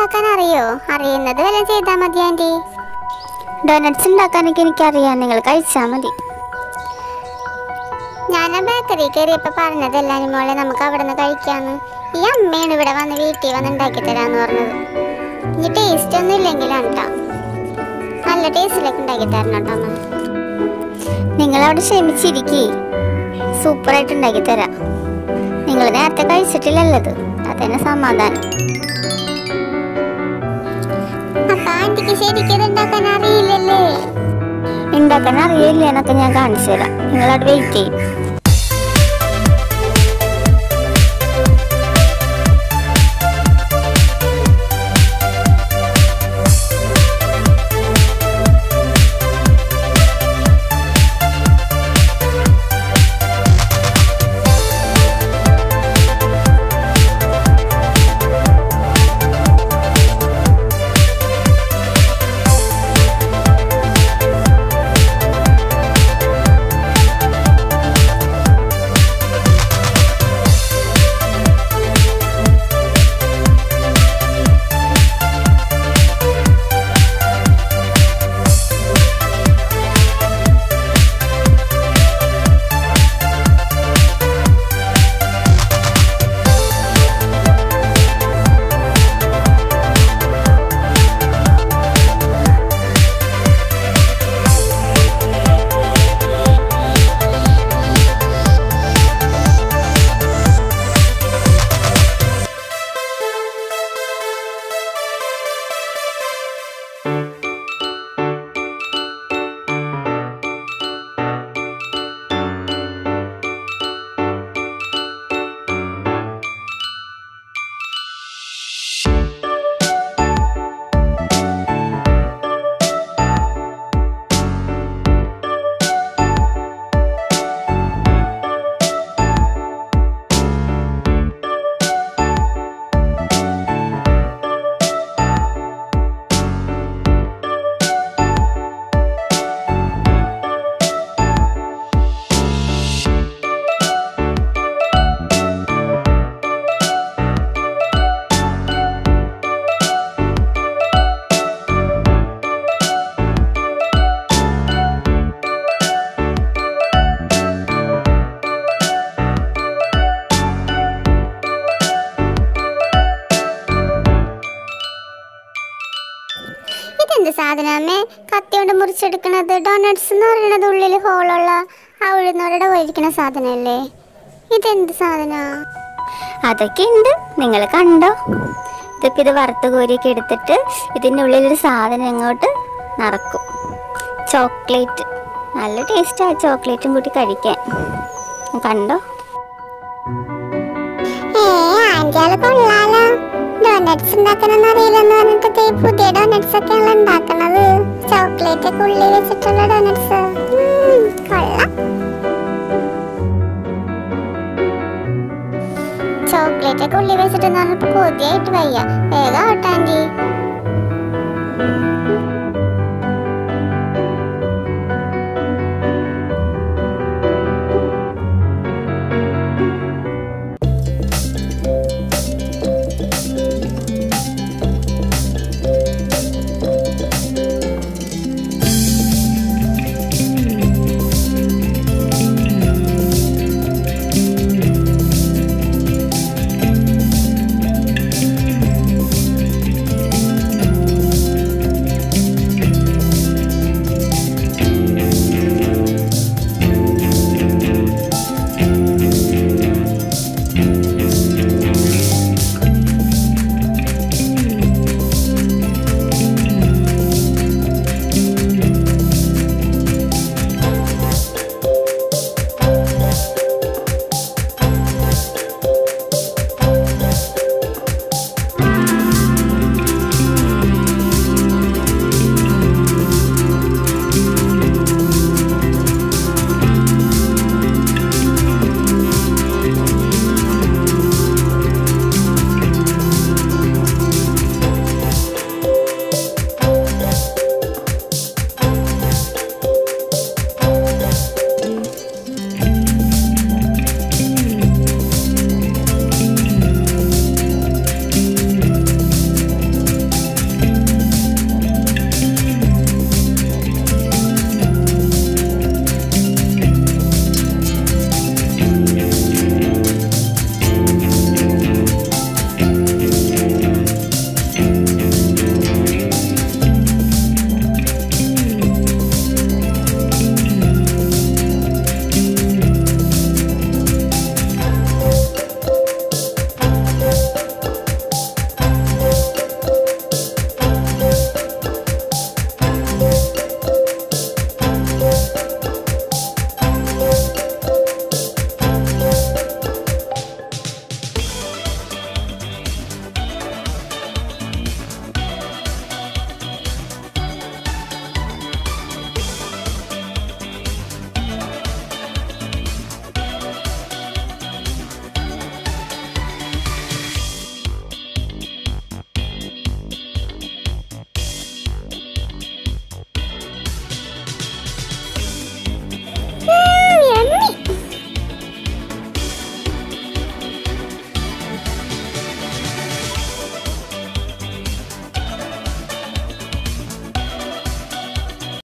ഉണ്ടാക്കാൻ അറിയോ അറിയുന്നത് വല്ല ചെയ്താൽ മതി ആൻറ്റി ഡോനറ്റ്സ് ഉണ്ടാക്കാനൊക്കെ എനിക്കറിയാം നിങ്ങൾ കഴിച്ചാൽ മതി ഞാൻ ആ ബേക്കറി കയറിയപ്പോൾ പറഞ്ഞതല്ല മോളെ നമുക്ക് അവിടെ നിന്ന് കഴിക്കാന്ന് ഈ അമ്മയാണ് ഇവിടെ വന്ന് വീട്ടിൽ വന്ന് ഉണ്ടാക്കി തരാന്ന് പറഞ്ഞത് ഇനി ടേസ്റ്റ് ഒന്നും ഇല്ലെങ്കിലാണ് കേട്ടോ നല്ല ടേസ്റ്റിലേക്ക് ഉണ്ടാക്കി തരണം കേട്ടോ അമ്മ നിങ്ങൾ അവിടെ ക്ഷമിച്ചിരിക്കേ സൂപ്പറായിട്ട് ഉണ്ടാക്കി തരാം നിങ്ങൾ നേരത്തെ കഴിച്ചിട്ടില്ലല്ലത് അതന്നെ സമാധാനം അപ്പൊ ആന്റിക്ക് ശരിക്കും ഇത് ഉണ്ടാക്കാൻ അറിയില്ലല്ലേ ഉണ്ടാക്കാൻ അറിയില്ല എന്നൊക്കെ ഞാൻ കാണിച്ചു തരാം നിങ്ങളവിടെ വെയിറ്റ് ചെയ്യും ഇതെന്ത് സാധനമേ കത്തി കൊണ്ട് മുറിച്ചെടുക്കണത് ഡോണറ്റ്സ് എന്ന് പറയുന്നത് ഉള്ളിൽ ഹോളുള്ള ആ ഉഴുന്നോടെ പോയിരിക്കണ സാധനമല്ലേ ഇതെന്ത് സാധന അതൊക്കെ ഉണ്ട് നിങ്ങൾ കണ്ടോ ഇതിപ്പോൾ ഇത് വറുത്ത് കോരിയൊക്കെ എടുത്തിട്ട് ഇതിൻ്റെ ഉള്ളിലൊരു സാധനം അങ്ങോട്ട് നിറക്കും ചോക്ലേറ്റ് നല്ല ടേസ്റ്റാ ചോക്ലേറ്റും കൂട്ടി കഴിക്കാൻ കണ്ടോ ഏ ആന്റി ആള് കൊള്ളാലോ ഡോണറ്റ്സ് ഉണ്ടാക്കണമെന്ന് അറിയില്ലെന്ന് പറഞ്ഞിട്ട് ദേ പുതിയ ഡോണറ്റ്സ് ഒക്കെയാണ് ഉണ്ടാക്കണത് ചോക്ലേറ്റ് ഒക്കെ ഉള്ളിൽ വെച്ചിട്ടുള്ള ഡോണറ്റ്സ് കൊള്ളാം ചോക്ലേറ്റ് ഒക്കെ ഉള്ളിൽ വെച്ചിട്ട് പറഞ്ഞപ്പോ കൊതിയായിട്ട് വയ്യ വേഗം ആവട്ടെ ആന്റി